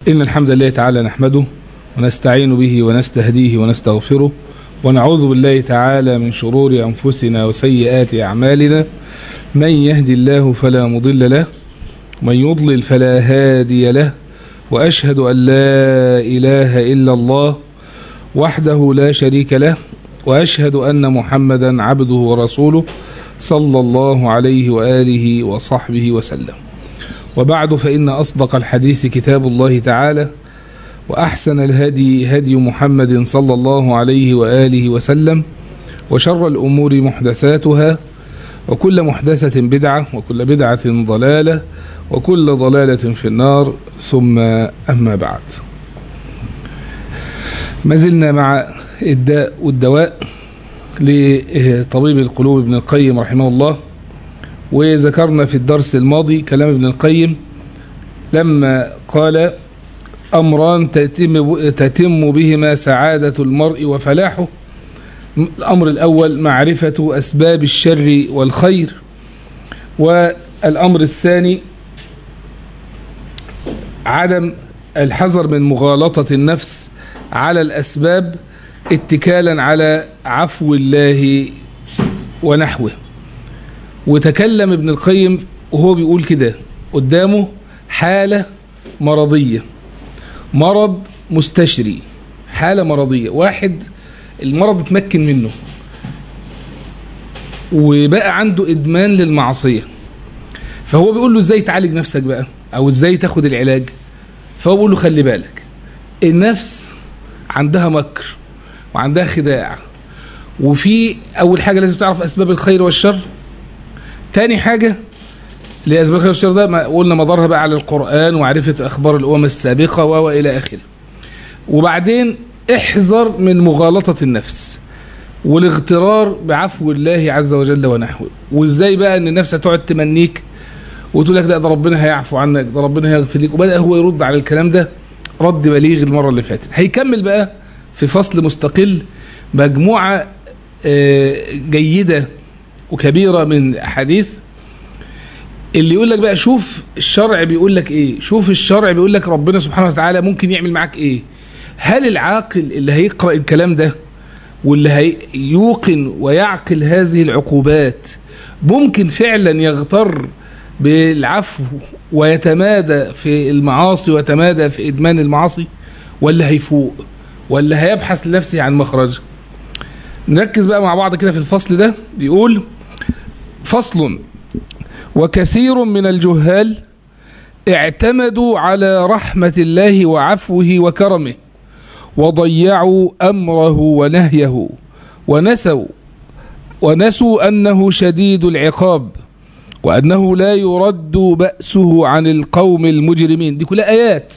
إن الحمد لله تعالى نحمده ونستعين به ونستهديه ونستغفره ونعوذ بالله تعالى من شرور أنفسنا وسيئات أعمالنا من يهدي الله فلا مضل له ومن يضلل فلا هادي له وأشهد أن لا إله إلا الله وحده لا شريك له وأشهد أن محمدا عبده ورسوله صلى الله عليه وآله وصحبه وسلم وبعد فإن أصدق الحديث كتاب الله تعالى وأحسن الهدي هدي محمد صلى الله عليه وآله وسلم وشر الأمور محدثاتها وكل محدثة بدعة وكل بدعة ضلالة وكل ضلالة في النار ثم أما بعد ما زلنا مع الداء والدواء لطبيب القلوب ابن القيم رحمه الله وذكرنا في الدرس الماضي كلام ابن القيم لما قال أمران تتم, تتم بهما سعادة المرء وفلاحه الأمر الأول معرفة أسباب الشر والخير والأمر الثاني عدم الحذر من مغالطة النفس على الأسباب اتكالا على عفو الله ونحوه وتكلم ابن القيم وهو بيقول كده قدامه حالة مرضية مرض مستشري حالة مرضية واحد المرض اتمكن منه وبقى عنده إدمان للمعصية فهو بيقول له ازاي تعالج نفسك بقى او ازاي تاخد العلاج فهو بيقول له خلي بالك النفس عندها مكر وعندها خداع وفي اول حاجة لازم تعرف اسباب الخير والشر تاني حاجة لأسباب الخير والشر ده ما قلنا مدارها بقى على القرآن وعرفة أخبار الأمم السابقة وإلى آخره وبعدين احذر من مغالطة النفس والاغترار بعفو الله عز وجل ونحوه وازاي بقى ان النفس هتقعد تمنيك وتقول لك لا ده ربنا هيعفو عنك ده ربنا هيغفر لك وبدأ هو يرد على الكلام ده رد بليغ المرة اللي فاتت هيكمل بقى في فصل مستقل مجموعة جيدة وكبيرة من أحاديث اللي يقول لك بقى شوف الشرع بيقول لك ايه شوف الشرع بيقول لك ربنا سبحانه وتعالى ممكن يعمل معاك ايه هل العاقل اللي هيقرأ الكلام ده واللي هيوقن ويعقل هذه العقوبات ممكن فعلا يغتر بالعفو ويتمادى في المعاصي ويتمادى في إدمان المعاصي ولا هيفوق ولا هيبحث لنفسه عن مخرج نركز بقى مع بعض كده في الفصل ده بيقول فصل وكثير من الجهال اعتمدوا على رحمة الله وعفوه وكرمه وضيعوا أمره ونهيه ونسوا ونسوا أنه شديد العقاب وأنه لا يرد بأسه عن القوم المجرمين دي كلها آيات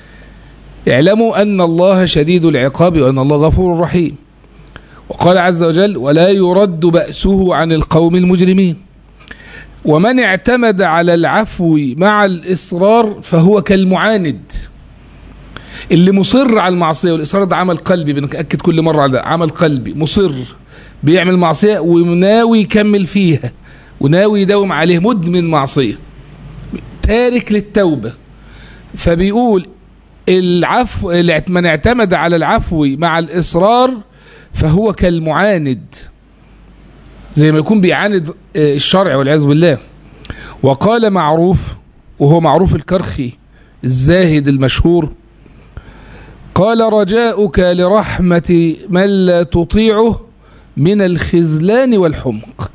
اعلموا أن الله شديد العقاب وأن الله غفور رحيم وقال عز وجل ولا يرد بأسه عن القوم المجرمين ومن اعتمد على العفو مع الإصرار فهو كالمعاند اللي مصر على المعصية والإصرار ده عمل قلبي بنأكد كل مرة على ده عمل قلبي مصر بيعمل معصية وناوي يكمل فيها وناوي يداوم عليه مدمن معصية تارك للتوبة فبيقول العفو من اعتمد على العفو مع الإصرار فهو كالمعاند زي ما يكون بيعاند الشرع والعياذ بالله وقال معروف وهو معروف الكرخي الزاهد المشهور قال رجاؤك لرحمة من لا تطيعه من الخذلان والحمق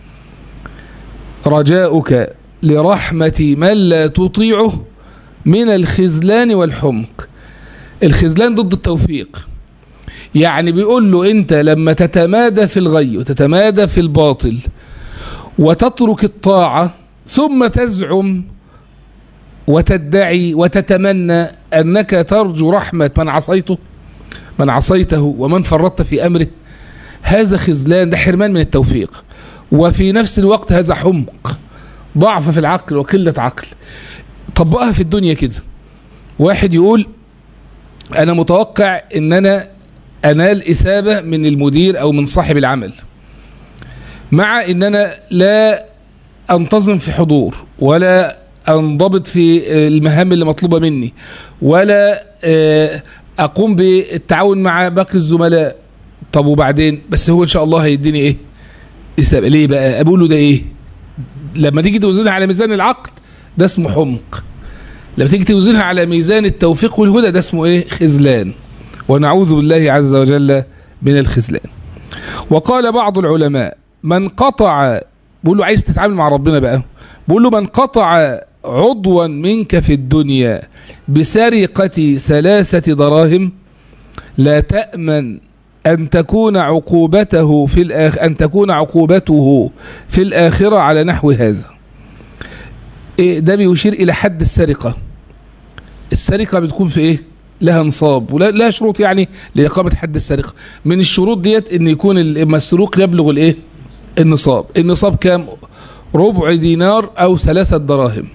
رجاؤك لرحمة من لا تطيعه من الخذلان والحمق الخذلان ضد التوفيق يعني بيقول له انت لما تتمادى في الغي وتتمادى في الباطل وتترك الطاعة ثم تزعم وتدعي وتتمنى أنك ترجو رحمة من عصيته من عصيته ومن فرطت في أمره هذا خذلان ده حرمان من التوفيق وفي نفس الوقت هذا حمق ضعف في العقل وقلة عقل طبقها في الدنيا كده واحد يقول أنا متوقع أن أنا أنال إثابة من المدير أو من صاحب العمل مع أن أنا لا أنتظم في حضور ولا انضبط في المهام اللي مطلوبة مني ولا آه، اقوم بالتعاون مع باقي الزملاء طب وبعدين بس هو ان شاء الله هيديني ايه السبب ليه بقى اقول له ده ايه لما تيجي توزنها على ميزان العقل ده اسمه حمق لما تيجي توزنها على ميزان التوفيق والهدى ده اسمه ايه خذلان ونعوذ بالله عز وجل من الخذلان وقال بعض العلماء من قطع بيقول له عايز تتعامل مع ربنا بقى بيقول له من قطع عضوا منك في الدنيا بسرقة ثلاثة دراهم لا تأمن أن تكون عقوبته في الآخ... أن تكون عقوبته في الآخرة على نحو هذا إيه ده بيشير إلى حد السرقة السرقة بتكون في إيه لها نصاب ولا لها شروط يعني لإقامة حد السرقة من الشروط ديت إن يكون المسروق يبلغ الإيه النصاب النصاب كام ربع دينار أو ثلاثة دراهم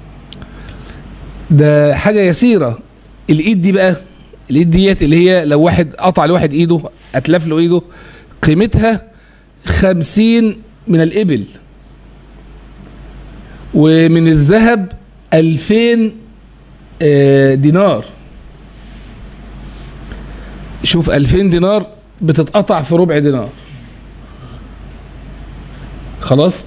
ده حاجة يسيرة الإيد دي بقى الإيد ديت اللي هي لو واحد قطع لواحد إيده أتلف له إيده قيمتها خمسين من الإبل ومن الذهب ألفين آه، دينار شوف ألفين دينار بتتقطع في ربع دينار خلاص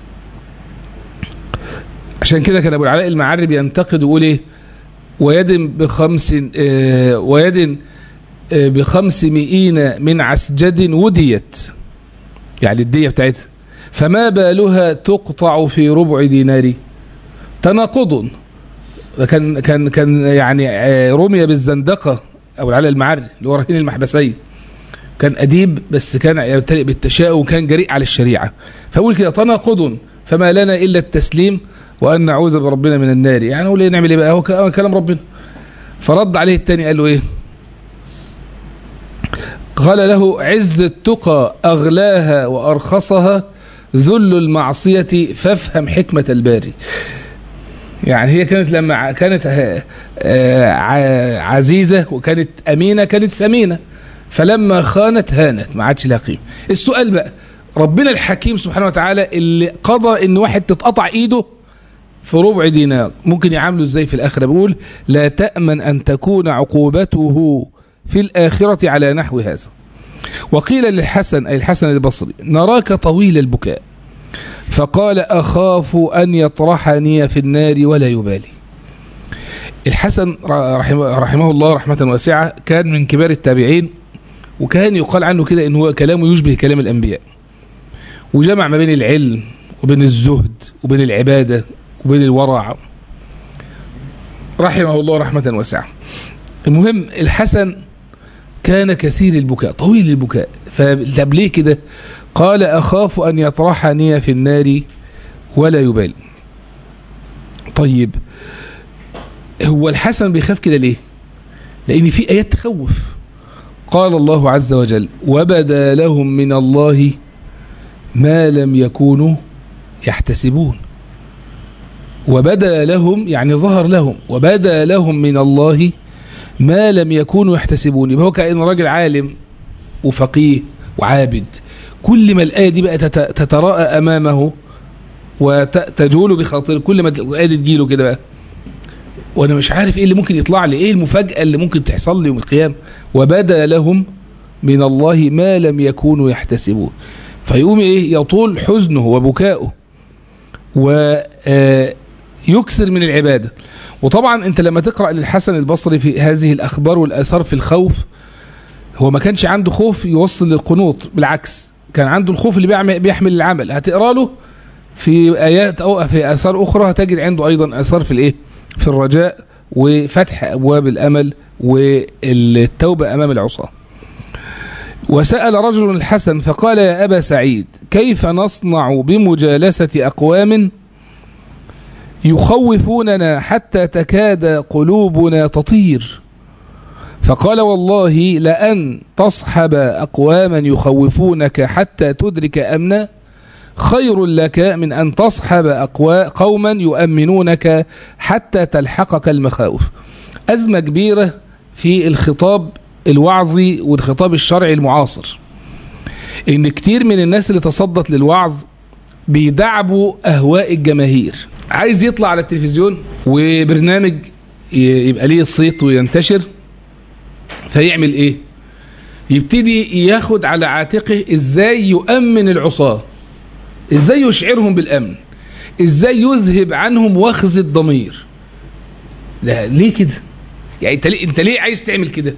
عشان كده كان ابو العلاء المعري بينتقد ويقول ايه ويد بخمس آه ويد آه بخمس مئين من عسجد وديت يعني الدية بتاعتها فما بالها تقطع في ربع دينار تناقض كان كان كان يعني آه رمي بالزندقه ابو العلاء المعري اللي هو رهين المحبسين كان اديب بس كان يمتلئ بالتشاؤم وكان جريء على الشريعه فاقول كده تناقض فما لنا الا التسليم وان نعوذ بربنا من النار يعني هو ليه نعمل ايه بقى هو كلام ربنا فرد عليه الثاني قال له ايه قال له عز التقى اغلاها وارخصها ذل المعصيه فافهم حكمه الباري يعني هي كانت لما كانت عزيزه وكانت امينه كانت سمينه فلما خانت هانت ما عادش لها قيمه السؤال بقى ربنا الحكيم سبحانه وتعالى اللي قضى ان واحد تتقطع ايده في ربع دينار ممكن يعامله ازاي في الاخره بيقول لا تامن ان تكون عقوبته في الاخره على نحو هذا وقيل للحسن اي الحسن البصري نراك طويل البكاء فقال اخاف ان يطرحني في النار ولا يبالي الحسن رحمه, رحمه الله رحمه واسعه كان من كبار التابعين وكان يقال عنه كده ان هو كلامه يشبه كلام الانبياء وجمع ما بين العلم وبين الزهد وبين العباده وبين الورع رحمه الله رحمه واسعه المهم الحسن كان كثير البكاء طويل البكاء فطب ليه كده قال اخاف ان يطرحني في النار ولا يبالي طيب هو الحسن بيخاف كده ليه لان في ايات تخوف قال الله عز وجل وبدا لهم من الله ما لم يكونوا يحتسبون وبدا لهم يعني ظهر لهم وبدا لهم من الله ما لم يكونوا يحتسبون يبقى هو كأن راجل عالم وفقيه وعابد كل ما الآية دي بقى تتراءى أمامه وتجول بخاطر كل ما الآية دي تجيله كده بقى وانا مش عارف ايه اللي ممكن يطلع لي ايه المفاجأة اللي ممكن تحصل لي يوم القيامة وبدا لهم من الله ما لم يكونوا يحتسبون فيقوم ايه يطول حزنه وبكاؤه ويكثر من العبادة وطبعا انت لما تقرأ للحسن البصري في هذه الأخبار والآثار في الخوف هو ما كانش عنده خوف يوصل للقنوط بالعكس كان عنده الخوف اللي بيحمل العمل هتقرأ له في آيات أو في آثار أخرى هتجد عنده أيضا آثار في الإيه في الرجاء وفتح أبواب الأمل والتوبة أمام العصاة وسأل رجل الحسن فقال يا أبا سعيد كيف نصنع بمجالسة أقوام يخوفوننا حتى تكاد قلوبنا تطير فقال والله لأن تصحب أقواما يخوفونك حتى تدرك أمنا خير لك من أن تصحب أقوى قوما يؤمنونك حتى تلحقك المخاوف أزمة كبيرة في الخطاب الوعظي والخطاب الشرعي المعاصر إن كتير من الناس اللي تصدت للوعظ بيدعبوا أهواء الجماهير عايز يطلع على التلفزيون وبرنامج ي- يبقى ليه الصيت وينتشر فيعمل ايه يبتدي ياخد على عاتقه ازاي يؤمن العصاة ازاي يشعرهم بالامن ازاي يذهب عنهم وخز الضمير لا ليه كده يعني انت ليه انت ليه عايز تعمل كده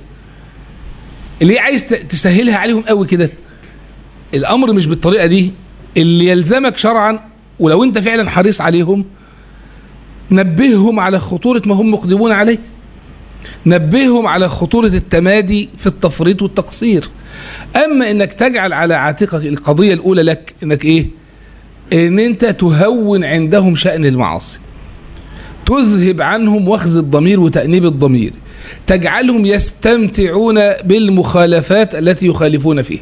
ليه عايز ت- تسهلها عليهم قوي كده الامر مش بالطريقه دي اللي يلزمك شرعا ولو انت فعلا حريص عليهم نبههم على خطوره ما هم مقدمون عليه نبههم على خطوره التمادي في التفريط والتقصير اما انك تجعل على عاتقك القضيه الاولى لك انك ايه ان انت تهون عندهم شان المعاصي تذهب عنهم وخز الضمير وتأنيب الضمير تجعلهم يستمتعون بالمخالفات التي يخالفون فيها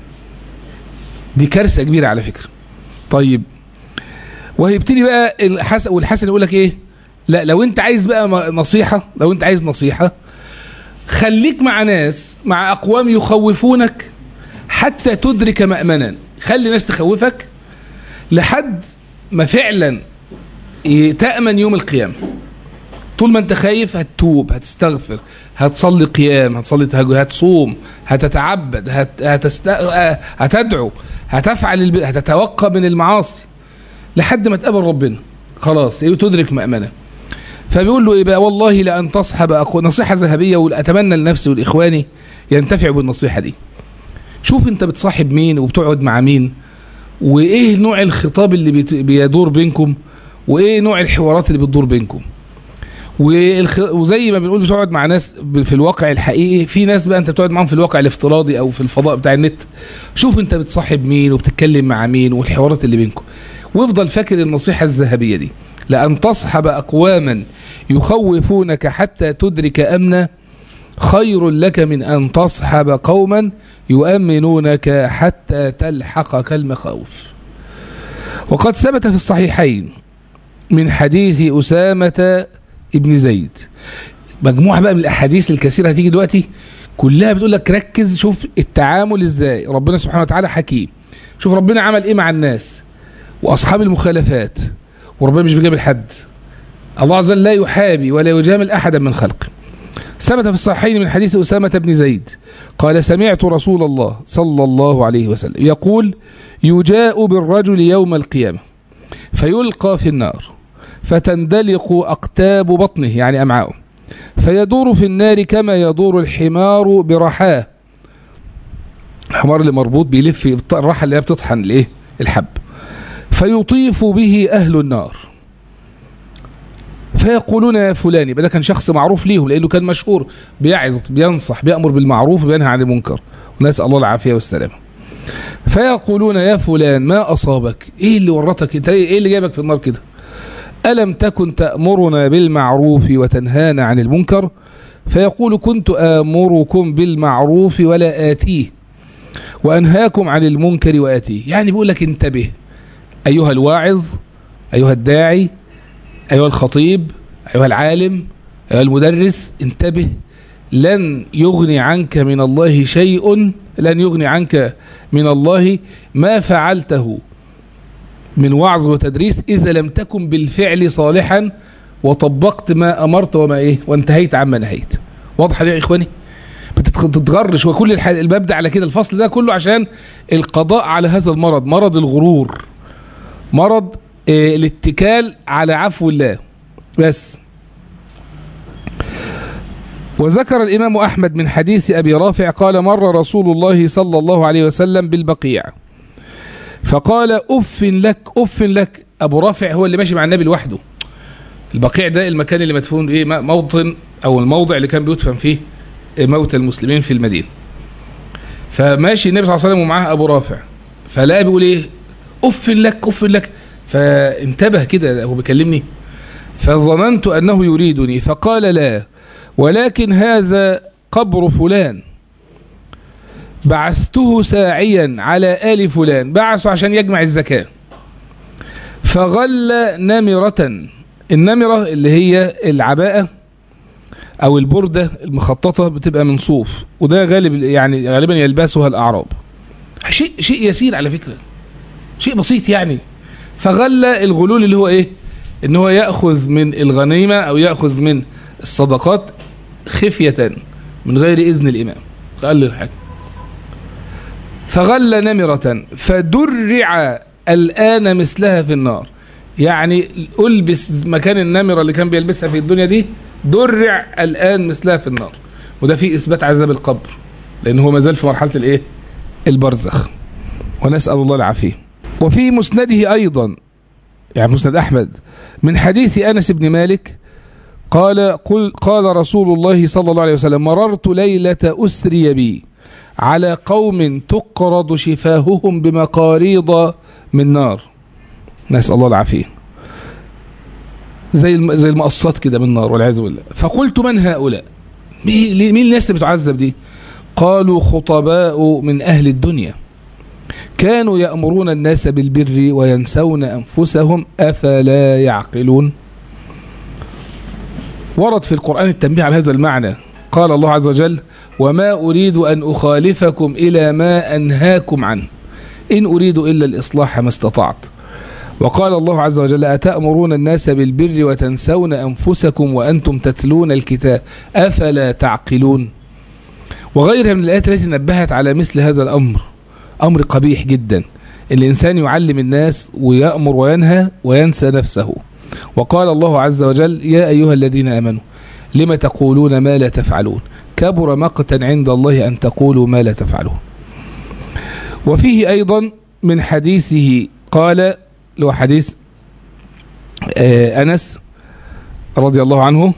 دي كارثة كبيرة على فكرة طيب وهيبتدي بقى الحسن والحسن يقول لك ايه لا لو انت عايز بقى م- نصيحة لو انت عايز نصيحة خليك مع ناس مع اقوام يخوفونك حتى تدرك مأمنا خلي ناس تخوفك لحد ما فعلا ي- تأمن يوم القيامة طول ما انت خايف هتتوب هتستغفر هتصلي قيام هتصلي تهجد هتصوم هتتعبد هت... هتست... آه، هتدعو هتفعل الب... هتتوقى من المعاصي لحد ما تقابل ربنا خلاص يبقى تدرك مأمنة فبيقول له ايه بقى والله لأن تصحب أخو نصيحة ذهبية وأتمنى لنفسي والإخواني ينتفعوا بالنصيحة دي شوف انت بتصاحب مين وبتقعد مع مين وايه نوع الخطاب اللي بيت- بيدور بينكم وايه نوع الحوارات اللي بتدور بينكم والخ... وزي ما بنقول بتقعد مع ناس ب- في الواقع الحقيقي في ناس بقى انت بتقعد معاهم في الواقع الافتراضي او في الفضاء بتاع النت شوف انت بتصاحب مين وبتتكلم مع مين والحوارات اللي بينكم وافضل فاكر النصيحة الذهبية دي لأن تصحب أقواما يخوفونك حتى تدرك أمنا خير لك من أن تصحب قوما يؤمنونك حتى تلحقك المخاوف وقد ثبت في الصحيحين من حديث أسامة ابن زيد مجموعة بقى من الأحاديث الكثيرة هتيجي دلوقتي كلها بتقول لك ركز شوف التعامل ازاي ربنا سبحانه وتعالى حكيم شوف ربنا عمل ايه مع الناس واصحاب المخالفات وربنا مش بيجامل حد الله عز وجل لا يحابي ولا يجامل احدا من خلقه ثبت في الصحيحين من حديث أسامة بن زيد قال سمعت رسول الله صلى الله عليه وسلم يقول يجاء بالرجل يوم القيامة فيلقى في النار فتندلق أقتاب بطنه يعني أمعاؤه فيدور في النار كما يدور الحمار برحاه الحمار اللي مربوط بيلف الراحة اللي هي بتطحن الايه الحب فيطيف به أهل النار فيقولون يا فلان يبقى ده كان شخص معروف ليهم لانه كان مشهور بيعظ بينصح بيامر بالمعروف وبينهى عن المنكر ونسال الله العافيه والسلامه فيقولون يا فلان ما اصابك ايه اللي ورطك انت ايه اللي جابك في النار كده الم تكن تامرنا بالمعروف وتنهانا عن المنكر فيقول كنت امركم بالمعروف ولا اتيه وانهاكم عن المنكر واتيه يعني بيقول لك انتبه ايها الواعظ ايها الداعي أيها الخطيب أيها العالم أيها المدرس انتبه لن يغني عنك من الله شيء لن يغني عنك من الله ما فعلته من وعظ وتدريس إذا لم تكن بالفعل صالحا وطبقت ما أمرت وما إيه وانتهيت عما نهيت واضح يا إخواني بتتغرش وكل الح... الباب ده على كده الفصل ده كله عشان القضاء على هذا المرض مرض الغرور مرض إيه الاتكال على عفو الله بس وذكر الإمام أحمد من حديث أبي رافع قال مر رسول الله صلى الله عليه وسلم بالبقيع فقال أف لك أف لك أبو رافع هو اللي ماشي مع النبي لوحده البقيع ده المكان اللي مدفون إيه موطن أو الموضع اللي كان بيدفن فيه موتى المسلمين في المدينة فماشي النبي صلى الله عليه وسلم ومعاه أبو رافع فلا بيقول إيه أف لك أف لك فانتبه كده هو بيكلمني فظننت أنه يريدني فقال لا ولكن هذا قبر فلان بعثته ساعيا على آل فلان بعثه عشان يجمع الزكاة فغل نمرة النمرة اللي هي العباءة أو البردة المخططة بتبقى من صوف وده غالب يعني غالبا يلبسها الأعراب شيء شيء يسير على فكرة شيء بسيط يعني فغل الغلول اللي هو ايه ان هو ياخذ من الغنيمه او ياخذ من الصدقات خفيه من غير اذن الامام قال له الحاكم فغل نمره فدرع الان مثلها في النار يعني البس مكان النمره اللي كان بيلبسها في الدنيا دي درع الان مثلها في النار وده فيه اثبات عذاب القبر لان هو ما زال في مرحله الايه البرزخ ونسال الله العافيه وفي مسنده ايضا يعني مسند احمد من حديث انس بن مالك قال قل قال رسول الله صلى الله عليه وسلم مررت ليله اسري بي على قوم تقرض شفاههم بمقاريض من نار نسال الله العافيه زي الم... زي المقصات كده من نار والعياذ بالله فقلت من هؤلاء مين مين الناس اللي بتعذب دي قالوا خطباء من اهل الدنيا كانوا يأمرون الناس بالبر وينسون أنفسهم أفلا يعقلون ورد في القرآن التنبيه على هذا المعنى قال الله عز وجل وما أريد أن أخالفكم إلى ما أنهاكم عنه إن أريد إلا الإصلاح ما استطعت وقال الله عز وجل أتأمرون الناس بالبر وتنسون أنفسكم وأنتم تتلون الكتاب أفلا تعقلون وغيرها من الآيات التي نبهت على مثل هذا الأمر أمر قبيح جدا الإنسان يعلم الناس ويأمر وينهى وينسى نفسه وقال الله عز وجل يا أيها الذين آمنوا لم تقولون ما لا تفعلون كبر مقتا عند الله أن تقولوا ما لا تفعلون وفيه أيضا من حديثه قال له حديث أنس رضي الله عنه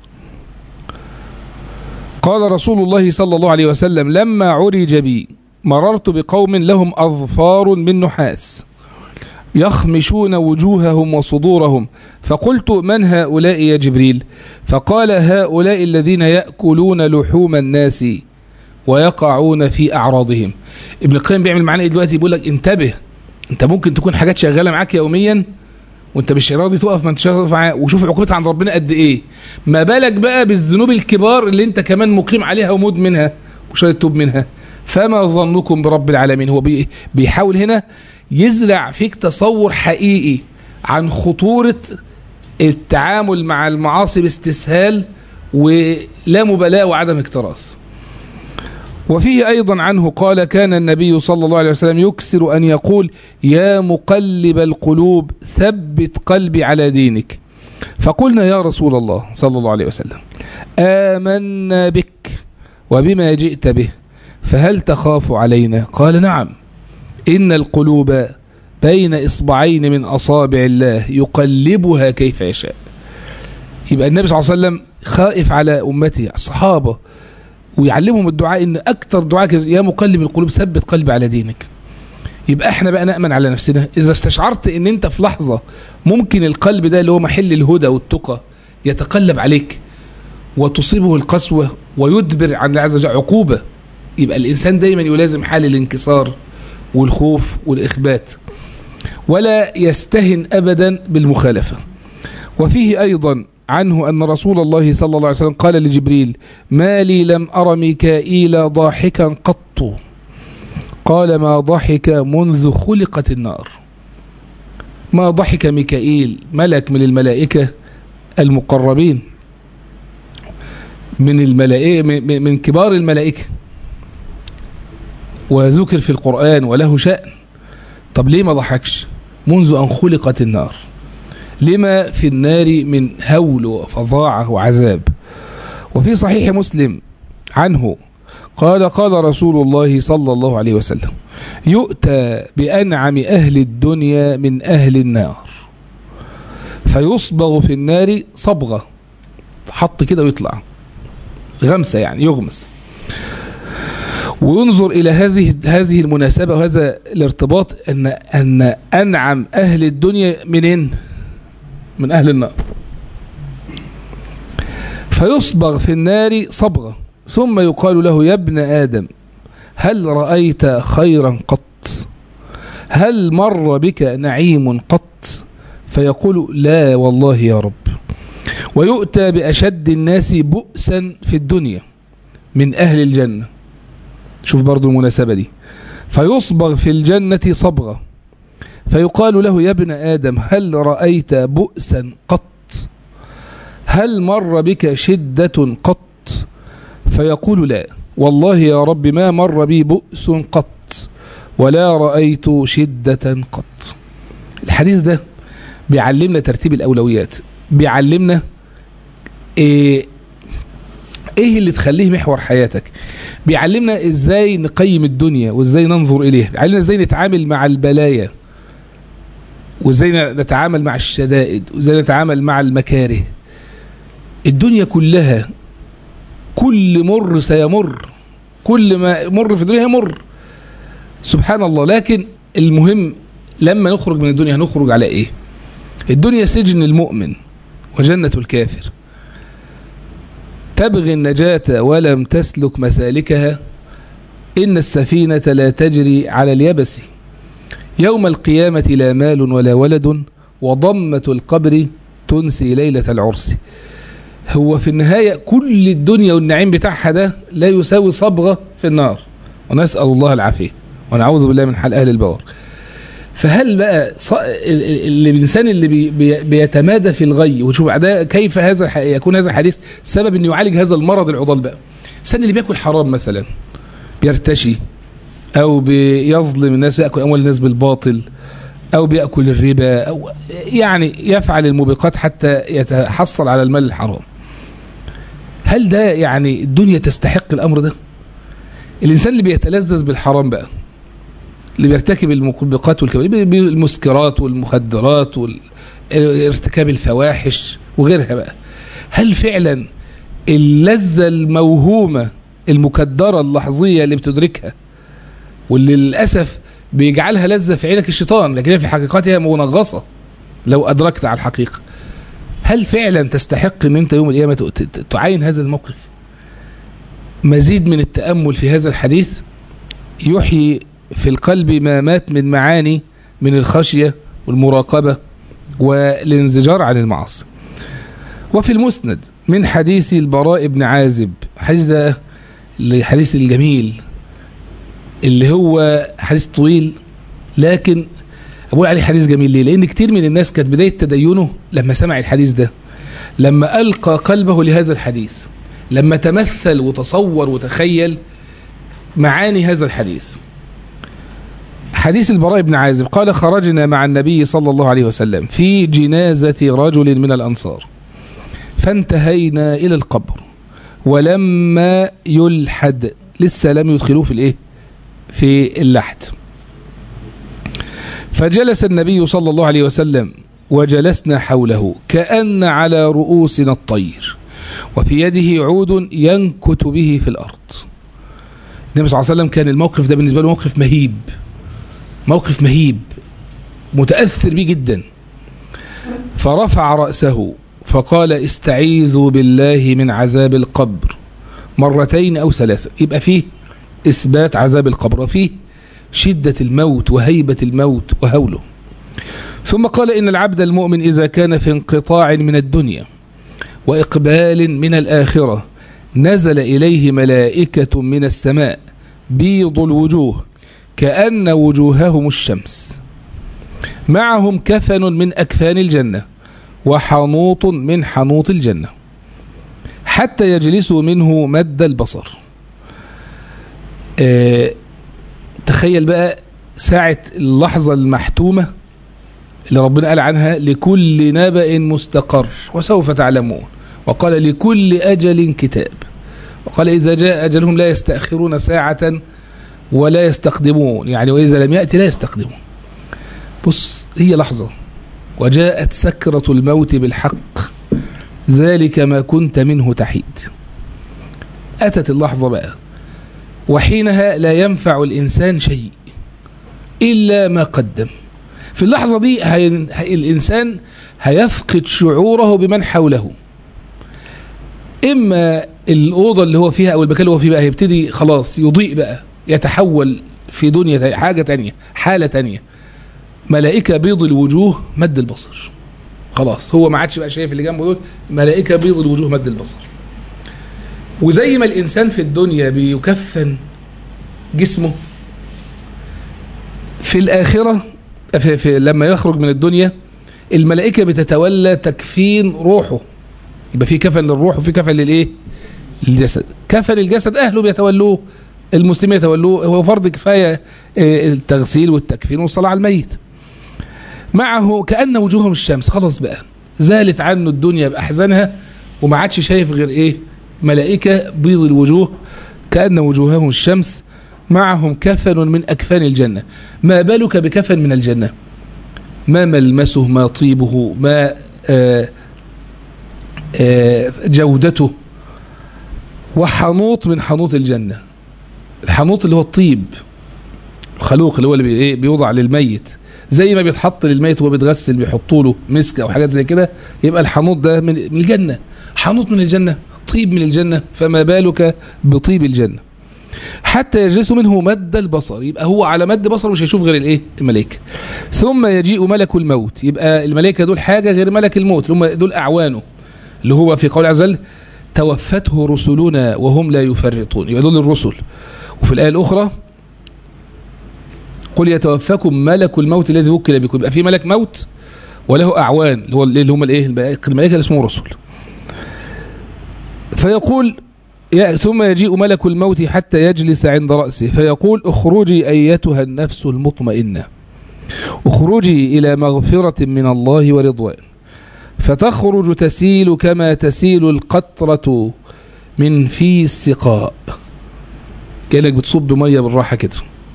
قال رسول الله صلى الله عليه وسلم لما عرج بي مررت بقوم لهم أظفار من نحاس يخمشون وجوههم وصدورهم فقلت من هؤلاء يا جبريل فقال هؤلاء الذين يأكلون لحوم الناس ويقعون في أعراضهم ابن القيم بيعمل معانا دلوقتي بيقول لك انتبه انت ممكن تكون حاجات شغالة معاك يوميا وانت مش راضي تقف ما انت شغال معاه وشوف عقوبتها عند ربنا قد ايه ما بالك بقى بالذنوب الكبار اللي انت كمان مقيم عليها ومدمنها ومش راضي تتوب منها فما ظنكم برب العالمين هو بيحاول هنا يزرع فيك تصور حقيقي عن خطورة التعامل مع المعاصي باستسهال ولا مبالاة وعدم اكتراث وفيه أيضا عنه قال كان النبي صلى الله عليه وسلم يكسر أن يقول يا مقلب القلوب ثبت قلبي على دينك فقلنا يا رسول الله صلى الله عليه وسلم آمنا بك وبما جئت به فهل تخاف علينا قال نعم إن القلوب بين إصبعين من أصابع الله يقلبها كيف يشاء يبقى النبي صلى الله عليه وسلم خائف على أمته الصحابة ويعلمهم الدعاء إن أكثر دعاء يا مقلب القلوب ثبت قلبي على دينك يبقى احنا بقى نأمن على نفسنا إذا استشعرت إن أنت في لحظة ممكن القلب ده اللي هو محل الهدى والتقى يتقلب عليك وتصيبه القسوة ويدبر عن الله عز وجل عقوبة يبقى الإنسان دايما يلازم حال الانكسار والخوف والإخبات ولا يستهن أبدا بالمخالفة وفيه أيضا عنه أن رسول الله صلى الله عليه وسلم قال لجبريل ما لي لم أر ميكائيل ضاحكا قط قال ما ضحك منذ خلقت النار ما ضحك ميكائيل ملك من الملائكة المقربين من الملائكة من كبار الملائكة وذكر في القرآن وله شأن طب ليه ما ضحكش منذ أن خلقت النار لما في النار من هول وفظاعة وعذاب وفي صحيح مسلم عنه قال قال رسول الله صلى الله عليه وسلم يؤتى بأنعم أهل الدنيا من أهل النار فيصبغ في النار صبغة حط كده ويطلع غمسة يعني يغمس وينظر إلى هذه هذه المناسبة وهذا الارتباط أن أن أنعم أهل الدنيا منين؟ من أهل النار فيصبغ في النار صبغة ثم يقال له يا ابن آدم هل رأيت خيرا قط هل مر بك نعيم قط فيقول لا والله يا رب ويؤتى بأشد الناس بؤسا في الدنيا من أهل الجنة شوف برضو المناسبة دي فيصبغ في الجنة صبغة فيقال له يا ابن آدم هل رأيت بؤسا قط هل مر بك شدة قط فيقول لا والله يا رب ما مر بي بؤس قط ولا رأيت شدة قط الحديث ده بيعلمنا ترتيب الأولويات بيعلمنا إيه, ايه اللي تخليه محور حياتك بيعلمنا ازاي نقيم الدنيا وازاي ننظر اليها بيعلمنا ازاي نتعامل مع البلايا وازاي نتعامل مع الشدائد وازاي نتعامل مع المكاره الدنيا كلها كل مر سيمر كل ما مر في الدنيا يمر سبحان الله لكن المهم لما نخرج من الدنيا هنخرج على ايه الدنيا سجن المؤمن وجنة الكافر تبغي النجاة ولم تسلك مسالكها إن السفينة لا تجري على اليبس يوم القيامة لا مال ولا ولد وضمة القبر تنسي ليلة العرس هو في النهاية كل الدنيا والنعيم بتاعها ده لا يساوي صبغة في النار ونسأل الله العافية ونعوذ بالله من حال أهل البوار فهل بقى الإنسان اللي بي بي بيتمادى في الغي وشوف ده كيف هذا يكون هذا الحديث سبب أن يعالج هذا المرض العضال بقى الإنسان اللي بياكل حرام مثلا بيرتشي أو بيظلم الناس يأكل أموال الناس بالباطل أو بيأكل الربا أو يعني يفعل الموبقات حتى يتحصل على المال الحرام هل ده يعني الدنيا تستحق الأمر ده الإنسان اللي بيتلذذ بالحرام بقى اللي بيرتكب الموبقات والكبائر المسكرات والمخدرات وارتكاب الفواحش وغيرها بقى هل فعلا اللذة الموهومة المكدرة اللحظية اللي بتدركها واللي للأسف بيجعلها لذة في عينك الشيطان لكن في حقيقتها منغصة لو أدركت على الحقيقة هل فعلا تستحق ان انت يوم القيامة تعاين هذا الموقف مزيد من التأمل في هذا الحديث يحيي في القلب ما مات من معاني من الخشية والمراقبة والانزجار عن المعاصي وفي المسند من حديث البراء بن عازب حديث ده الحديث الجميل اللي هو حديث طويل لكن أقول عليه حديث جميل ليه لأن كتير من الناس كانت بداية تدينه لما سمع الحديث ده لما ألقى قلبه لهذا الحديث لما تمثل وتصور وتخيل معاني هذا الحديث حديث البراء بن عازب قال خرجنا مع النبي صلى الله عليه وسلم في جنازة رجل من الأنصار فانتهينا إلى القبر ولما يلحد لسه لم يدخلوه في الايه في اللحد فجلس النبي صلى الله عليه وسلم وجلسنا حوله كأن على رؤوسنا الطير وفي يده عود ينكت به في الأرض النبي صلى الله عليه وسلم كان الموقف ده بالنسبة له موقف مهيب موقف مهيب متأثر به جدا فرفع رأسه فقال استعيذوا بالله من عذاب القبر مرتين أو ثلاثة يبقى فيه إثبات عذاب القبر وفيه شدة الموت وهيبة الموت وهوله ثم قال إن العبد المؤمن إذا كان في انقطاع من الدنيا وإقبال من الآخرة نزل إليه ملائكة من السماء بيض الوجوه كأن وجوههم الشمس معهم كفن من أكفان الجنة وحنوط من حنوط الجنة حتى يجلسوا منه مد البصر اه تخيل بقى ساعة اللحظة المحتومة اللي ربنا قال عنها لكل نبأ مستقر وسوف تعلمون وقال لكل أجل كتاب وقال إذا جاء أجلهم لا يستأخرون ساعة ولا يستقدمون يعني وإذا لم يأتي لا يستقدمون بص هي لحظة وجاءت سكرة الموت بالحق ذلك ما كنت منه تحيد أتت اللحظة بقى وحينها لا ينفع الإنسان شيء إلا ما قدم في اللحظة دي هي الإنسان هيفقد شعوره بمن حوله إما الأوضة اللي هو فيها أو المكان اللي هو فيه بقى هيبتدي خلاص يضيء بقى يتحول في دنيا حاجة تانية حالة تانية ملائكة بيض الوجوه مد البصر خلاص هو ما عادش بقى شايف اللي جنبه دول ملائكة بيض الوجوه مد البصر وزي ما الإنسان في الدنيا بيكفن جسمه في الآخرة في في لما يخرج من الدنيا الملائكة بتتولى تكفين روحه يبقى في كفن للروح وفي كفن للايه للجسد كفن الجسد اهله بيتولوه المسلمين يتولوه هو فرض كفاية آه، التغسيل والتكفين والصلاة على الميت معه كأن وجوههم الشمس خلاص بقى زالت عنه الدنيا بأحزانها وما عادش شايف غير ايه ملائكة بيض الوجوه كأن وجوههم الشمس معهم كفن من أكفان الجنة ما بالك بكفن من الجنة ما ملمسه ما طيبه ما آه آه جودته وحنوط من حنوط الجنة الحنوط اللي هو الطيب الخلوق اللي هو اللي بي ايه بيوضع للميت زي ما بيتحط للميت وهو بيتغسل بيحطوا له مسك او حاجات زي كده يبقى الحنوط ده من من الجنه حنوط من الجنه طيب من الجنه فما بالك بطيب الجنه حتى يجلس منه مد البصر يبقى هو على مد بصر مش هيشوف غير الايه الملائكه ثم يجيء ملك الموت يبقى الملائكه دول حاجه غير ملك الموت اللي هم دول اعوانه اللي هو في قول عز وجل توفته رسلنا وهم لا يفرطون يبقى دول الرسل وفي الايه الاخرى قل يتوفاكم ملك الموت الذي وكل بكم يبقى في ملك موت وله اعوان اللي هو اللي هم الايه الملائكه اللي اسمهم رسل فيقول يا ثم يجيء ملك الموت حتى يجلس عند رأسه فيقول اخرجي أيتها النفس المطمئنة اخرجي إلى مغفرة من الله ورضوان فتخرج تسيل كما تسيل القطرة من في السقاء كأنك بتصب مية بالراحة كده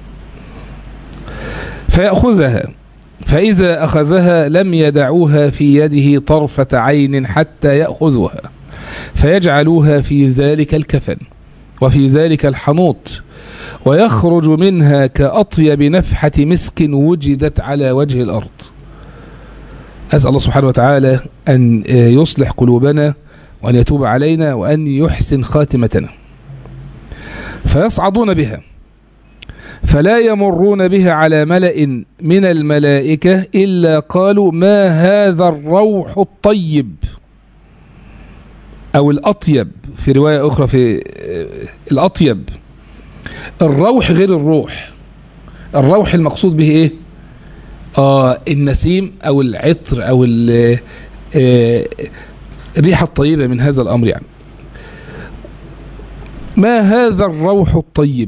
فيأخذها فإذا أخذها لم يدعوها في يده طرفة عين حتى يأخذها فيجعلوها في ذلك الكفن وفي ذلك الحنوط ويخرج منها كأطيب نفحة مسك وجدت على وجه الأرض أسأل الله سبحانه وتعالى أن يصلح قلوبنا وأن يتوب علينا وأن يحسن خاتمتنا فيصعدون بها فلا يمرون بها على ملأ من الملائكة إلا قالوا ما هذا الروح الطيب أو الأطيب في رواية أخرى في الأطيب الروح غير الروح الروح المقصود به إيه آه النسيم أو العطر أو آه الريحة الطيبة من هذا الأمر يعني ما هذا الروح الطيب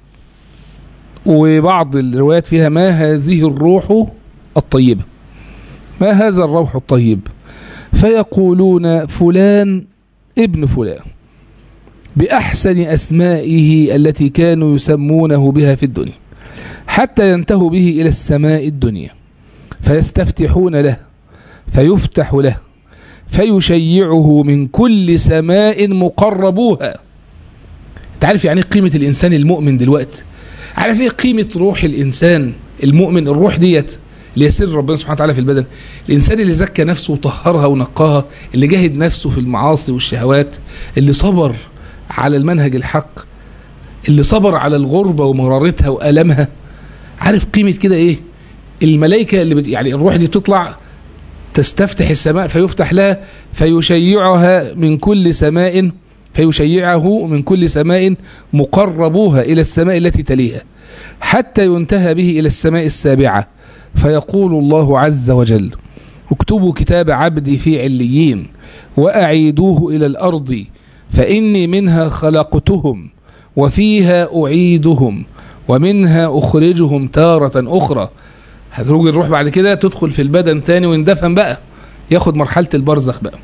وبعض الروايات فيها ما هذه الروح الطيبة ما هذا الروح الطيب فيقولون فلان ابن فلان بأحسن أسمائه التي كانوا يسمونه بها في الدنيا حتى ينتهوا به إلى السماء الدنيا فيستفتحون له فيفتح له فيشيعه من كل سماء مقربوها تعرف يعني قيمة الإنسان المؤمن دلوقتي عارف ايه قيمة روح الإنسان المؤمن الروح ديت اللي يسر ربنا سبحانه وتعالى في البدن الإنسان اللي زكى نفسه وطهرها ونقاها اللي جاهد نفسه في المعاصي والشهوات اللي صبر على المنهج الحق اللي صبر على الغربة ومرارتها وألمها عارف قيمة كده ايه الملائكة اللي بت... يعني الروح دي بتطلع تستفتح السماء فيفتح لها فيشيعها من كل سماء فيشيعه من كل سماء مقربوها إلى السماء التي تليها حتى ينتهى به إلى السماء السابعة فيقول الله عز وجل اكتبوا كتاب عبدي في عليين وأعيدوه إلى الأرض فإني منها خلقتهم وفيها أعيدهم ومنها أخرجهم تارة أخرى هتروج الروح بعد كده تدخل في البدن تاني ويندفن بقى ياخد مرحلة البرزخ بقى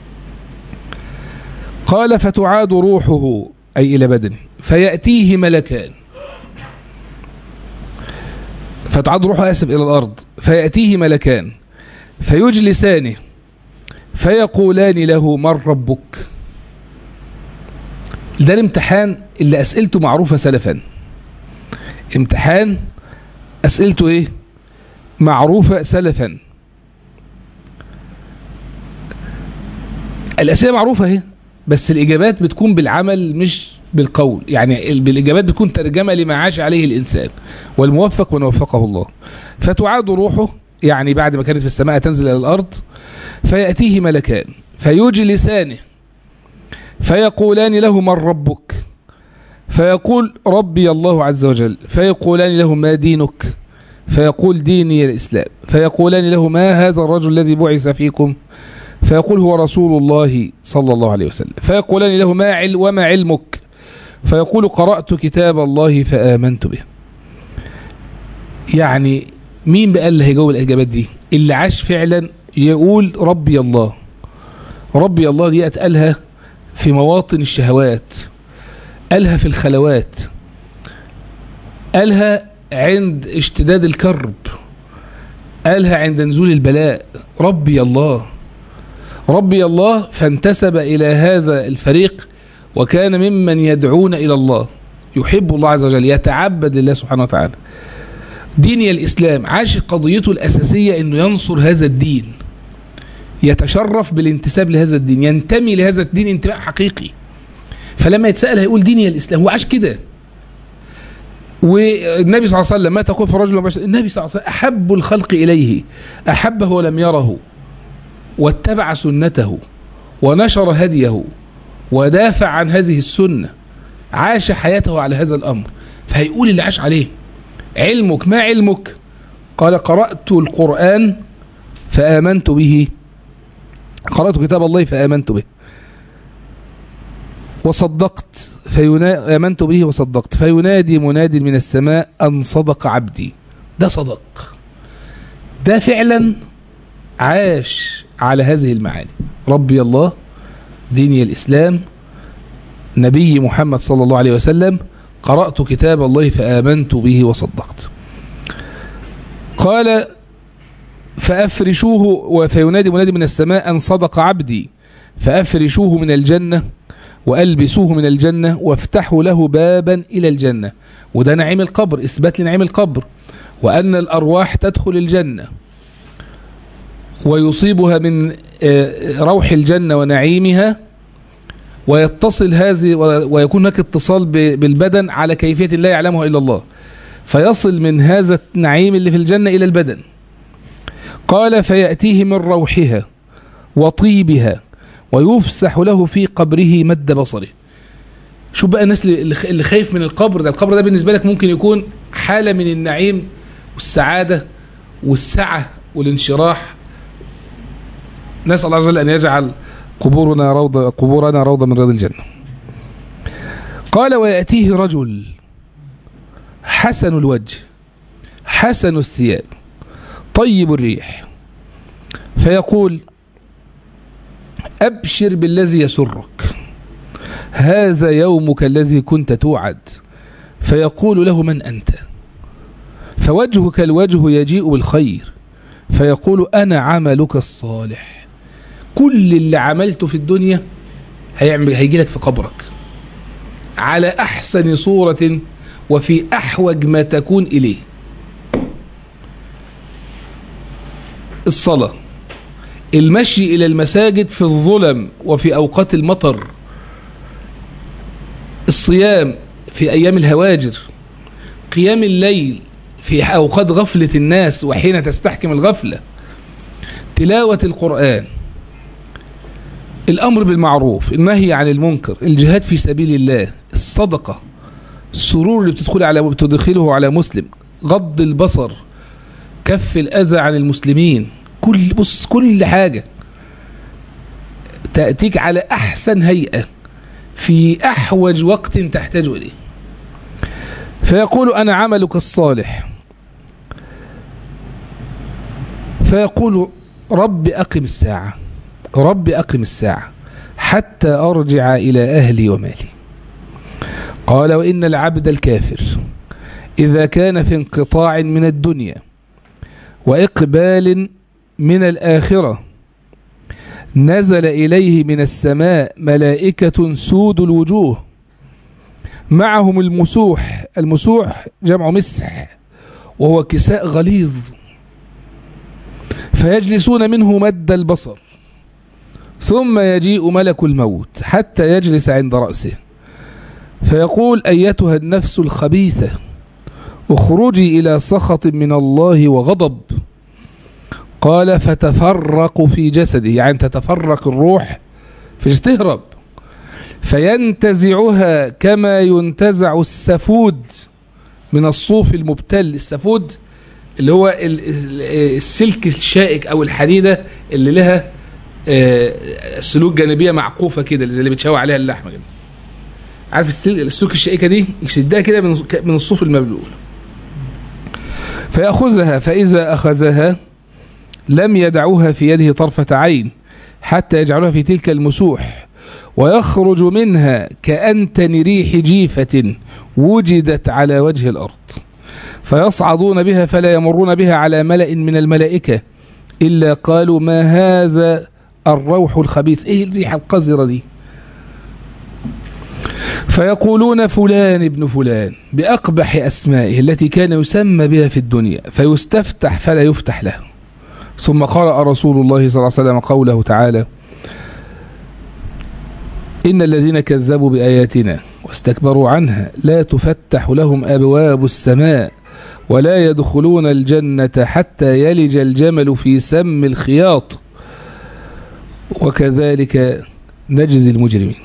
قال فتعاد روحه أي إلى بدنه فيأتيه ملكان فتعاد روحه آسف إلى الأرض فيأتيه ملكان فيجلسانه فيقولان له من ربك ده الامتحان اللي أسئلته معروفة سلفا امتحان أسئلته إيه معروفة سلفا الأسئلة معروفة اهي بس الإجابات بتكون بالعمل مش بالقول يعني بالإجابات بتكون ترجمة لما عاش عليه الإنسان والموفق من وفقه الله فتعاد روحه يعني بعد ما كانت في السماء تنزل إلى الأرض فيأتيه ملكان فيجلسانه فيقولان له من ربك فيقول ربي الله عز وجل فيقولان له ما دينك فيقول ديني الإسلام فيقولان له ما هذا الرجل الذي بعث فيكم فيقول هو رسول الله صلى الله عليه وسلم فيقولان له ما عل وما علمك فيقول قرأت كتاب الله فآمنت به يعني مين بقى اللي هيجاوب الإجابات دي اللي عاش فعلا يقول ربي الله ربي الله دي قالها في مواطن الشهوات قالها في الخلوات قالها عند اشتداد الكرب قالها عند نزول البلاء ربي الله ربي الله فانتسب إلى هذا الفريق وكان ممن يدعون إلى الله يحب الله عز وجل يتعبد لله سبحانه وتعالى ديني الإسلام عاش قضيته الأساسية أنه ينصر هذا الدين يتشرف بالانتساب لهذا الدين ينتمي لهذا الدين انتماء حقيقي فلما يتسأل هيقول ديني الإسلام هو عاش كده والنبي صلى الله عليه وسلم ما تقول في الرجل النبي صلى الله عليه وسلم أحب الخلق إليه أحبه ولم يره واتبع سنته ونشر هديه ودافع عن هذه السنة عاش حياته على هذا الأمر فهيقول اللي عاش عليه علمك ما علمك قال قرأت القرآن فآمنت به قرأت كتاب الله فآمنت به وصدقت فينا... آمنت به وصدقت فينادي مناد من السماء أن صدق عبدي ده صدق ده فعلا عاش على هذه المعاني ربي الله ديني الإسلام نبي محمد صلى الله عليه وسلم قرأت كتاب الله فآمنت به وصدقت قال فأفرشوه وفينادي منادي من السماء أن صدق عبدي فأفرشوه من الجنة وألبسوه من الجنة وافتحوا له بابا إلى الجنة وده نعيم القبر إثبات لنعيم القبر وأن الأرواح تدخل الجنة ويصيبها من روح الجنة ونعيمها ويتصل هذه ويكون هناك اتصال بالبدن على كيفية لا يعلمها إلا الله فيصل من هذا النعيم اللي في الجنة إلى البدن قال فيأتيه من روحها وطيبها ويفسح له في قبره مد بصره شوف بقى الناس اللي خايف من القبر ده القبر ده بالنسبة لك ممكن يكون حالة من النعيم والسعادة والسعة والانشراح نسأل الله عز وجل أن يجعل قبورنا روضة قبورنا روضة من رياض الجنة قال ويأتيه رجل حسن الوجه حسن الثياب طيب الريح فيقول أبشر بالذي يسرك هذا يومك الذي كنت توعد فيقول له من أنت فوجهك الوجه يجيء بالخير فيقول أنا عملك الصالح كل اللي عملته في الدنيا هيعمل هيجي لك في قبرك على أحسن صورة وفي أحوج ما تكون إليه الصلاة المشي إلى المساجد في الظلم وفي أوقات المطر الصيام في أيام الهواجر قيام الليل في أوقات غفلة الناس وحين تستحكم الغفلة تلاوة القرآن الأمر بالمعروف النهي عن المنكر الجهاد في سبيل الله الصدقة السرور اللي بتدخل على بتدخله على مسلم غض البصر كف الأذى عن المسلمين كل بص كل حاجة تأتيك على أحسن هيئة في أحوج وقت تحتاج إليه فيقول أنا عملك الصالح فيقول رب أقم الساعة رب أقم الساعة حتى أرجع إلى أهلي ومالي قال وإن العبد الكافر إذا كان في انقطاع من الدنيا وإقبال من الآخرة نزل إليه من السماء ملائكة سود الوجوه معهم المسوح المسوح جمع مسح وهو كساء غليظ فيجلسون منه مد البصر ثم يجيء ملك الموت حتى يجلس عند رأسه فيقول أيتها النفس الخبيثة اخرجي إلى سخط من الله وغضب قال فتفرق في جسده يعني تتفرق الروح فيش تهرب فينتزعها كما ينتزع السفود من الصوف المبتل السفود اللي هو ال- ال- السلك الشائك او الحديده اللي لها آه، سلوك جانبيه معقوفه كده اللي بتشوي عليها اللحمه كده عارف السلك السلوك الشائكه دي يشدها كده من من الصوف المبلول فيأخذها فإذا أخذها لم يدعوها في يده طرفة عين حتى يجعلها في تلك المسوح ويخرج منها كأنتن ريح جيفة وجدت على وجه الأرض فيصعدون بها فلا يمرون بها على ملأ من الملائكة إلا قالوا ما هذا الروح الخبيث إيه الريحة القذرة دي فيقولون فلان ابن فلان بأقبح أسمائه التي كان يسمى بها في الدنيا فيستفتح فلا يفتح له ثم قرأ رسول الله صلى الله عليه وسلم قوله تعالى إن الذين كذبوا بآياتنا واستكبروا عنها لا تفتح لهم أبواب السماء ولا يدخلون الجنة حتى يلج الجمل في سم الخياط وكذلك نجزي المجرمين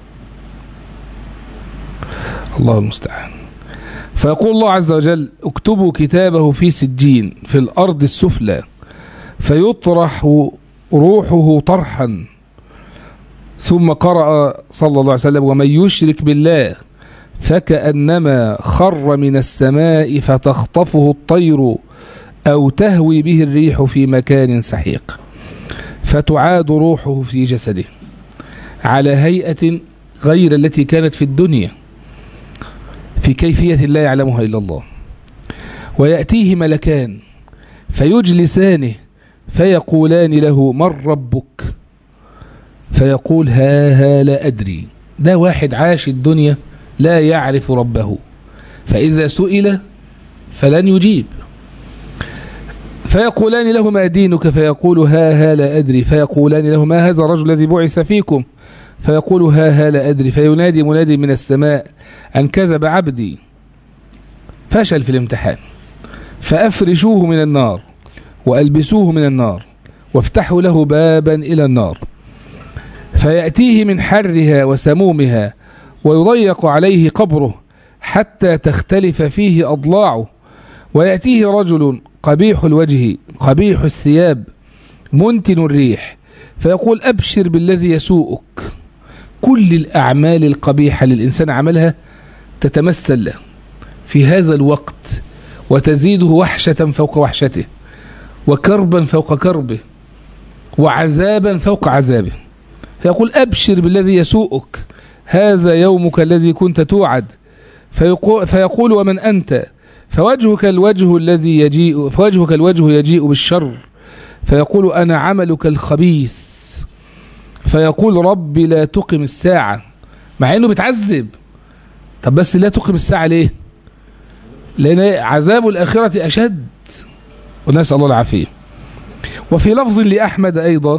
الله المستعان فيقول الله عز وجل اكتبوا كتابه في سجين في الأرض السفلى فيطرح روحه طرحا ثم قرأ صلى الله عليه وسلم ومن يشرك بالله فكأنما خر من السماء فتخطفه الطير أو تهوي به الريح في مكان سحيق فتعاد روحه في جسده على هيئة غير التي كانت في الدنيا في كيفية لا يعلمها إلا الله ويأتيه ملكان فيجلسانه فيقولان له من ربك فيقول ها ها لا أدري ده واحد عاش الدنيا لا يعرف ربه فإذا سئل فلن يجيب فيقولان له ما دينك فيقول ها ها لا أدري فيقولان له ما هذا الرجل الذي بعث فيكم فيقول ها ها لا أدري فينادي منادي من السماء أن كذب عبدي فشل في الامتحان فأفرشوه من النار وألبسوه من النار وافتحوا له بابا إلى النار فيأتيه من حرها وسمومها ويضيق عليه قبره حتى تختلف فيه أضلاعه ويأتيه رجل قبيح الوجه قبيح الثياب منتن الريح فيقول أبشر بالذي يسوءك كل الأعمال القبيحة للإنسان عملها تتمثل له في هذا الوقت وتزيده وحشة فوق وحشته وكربا فوق كربه وعذابا فوق عذابه فيقول أبشر بالذي يسوءك هذا يومك الذي كنت توعد فيقول, فيقول ومن أنت فوجهك الوجه الذي يجيء فوجهك الوجه يجيء بالشر فيقول أنا عملك الخبيث فيقول ربي لا تقم الساعة مع أنه بتعذب طب بس لا تقم الساعة ليه لأن عذاب الآخرة أشد ونسأل الله العافية وفي لفظ لأحمد أيضا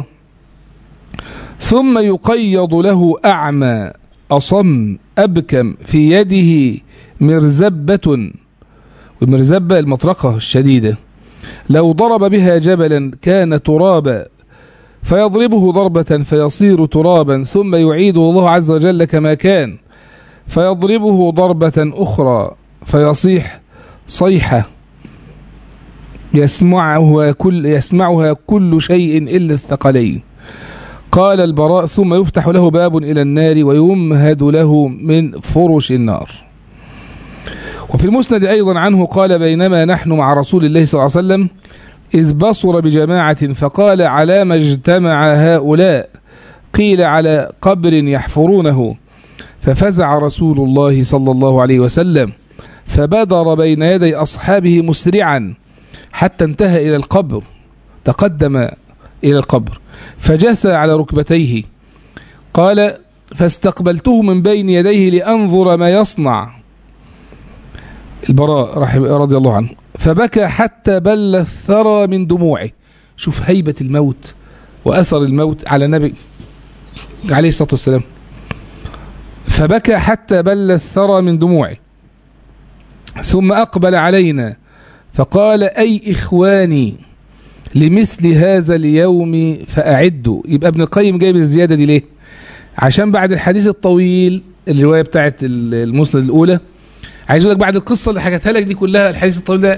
ثم يقيض له أعمى أصم أبكم في يده مرزبة والمرزبة المطرقة الشديدة لو ضرب بها جبلا كان ترابا فيضربه ضربة فيصير ترابا ثم يعيده الله عز وجل كما كان فيضربه ضربة أخرى فيصيح صيحة يسمعها كل يسمعها كل شيء إلا الثقلين قال البراء ثم يفتح له باب إلى النار ويمهد له من فرش النار وفي المسند أيضا عنه قال بينما نحن مع رسول الله صلى الله عليه وسلم إذ بصر بجماعة فقال على ما اجتمع هؤلاء قيل على قبر يحفرونه ففزع رسول الله صلى الله عليه وسلم فبادر بين يدي أصحابه مسرعا حتى انتهى إلى القبر تقدم إلى القبر فجثى على ركبتيه قال فاستقبلته من بين يديه لأنظر ما يصنع البراء رضي الله عنه فبكى حتى بل الثرى من دموعه شوف هيبة الموت وأثر الموت على النبي عليه الصلاة والسلام فبكى حتى بل الثرى من دموعه ثم أقبل علينا فقال أي إخواني لمثل هذا اليوم فأعدوا يبقى ابن القيم جايب الزيادة دي ليه عشان بعد الحديث الطويل الرواية بتاعت المسند الأولى عايز اقول لك بعد القصة اللي حكتها لك دي كلها الحديث الطويل ده